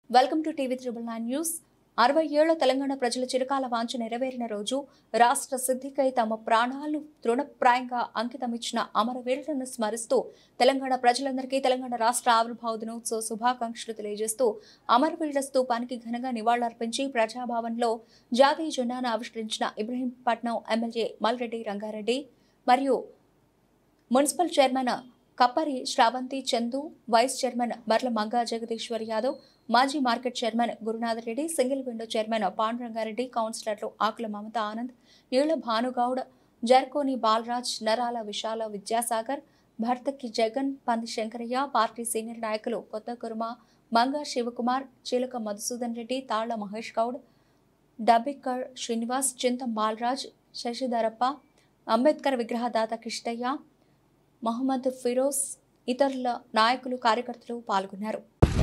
welcome to TV triple nine news అరవై ఏళ్ల తెలంగాణ ప్రజల చిరకాల వాంఛ నెరవేరిన రోజు రాష్ట్ర సిద్ధికై తమ ప్రాణాలను తృణప్రాయంగా అంకితమిచ్చిన అమరవీరులను స్మరిస్తూ తెలంగాణ ప్రజలందరికీ తెలంగాణ రాష్ట్ర ఆవిర్భావ దినోత్సవ శుభాకాంక్షలు తెలియజేస్తూ అమరవీరుల స్తూపానికి ఘనంగా నివాళులర్పించి ప్రజాభవన్లో జాతీయ జెండాను ఆవిష్కరించిన ఇబ్రహీంపట్నం ఎమ్మెల్యే మల్రెడ్డి రంగారెడ్డి మరియు municipal chairman Kappari Sravanthi Chandu vice chairman Marla Manga Jagadishwar Yadav మాజీ market chairman Gurunath Reddy single window chairman Pandurangareddy కౌన్సిలర్లు ఆకుల మమత ఆనంద్ ఈళ్ల భానుగౌడ్ జర్కోని బాలరాజ్ నరాల విశాల విద్యాసాగర్ భర్తకి జగన్ పంది శంకరయ్య పార్టీ సీనియర్ నాయకులు కొత్త కుర్మ మంగా శివకుమార్ చీలక మధుసూదన్ రెడ్డి తాళ్ల మహేష్ గౌడ్ డబిక్కర్ శ్రీనివాస్ చింతం బాలరాజ్ శశిధరప్ప అంబేద్కర్ విగ్రహదాత కిష్టయ్య మహమ్మద్ ఫిరోజ్ ఇతరుల నాయకులు కార్యకర్తలు పాల్గొన్నారు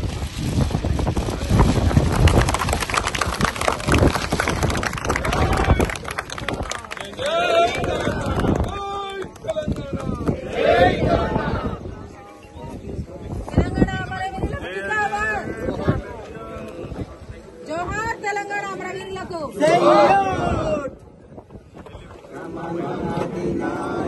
తెలంగాణ అమరవీరులకు జిందాబాద్ జోహార్ తెలంగాణ అమరవీరులకు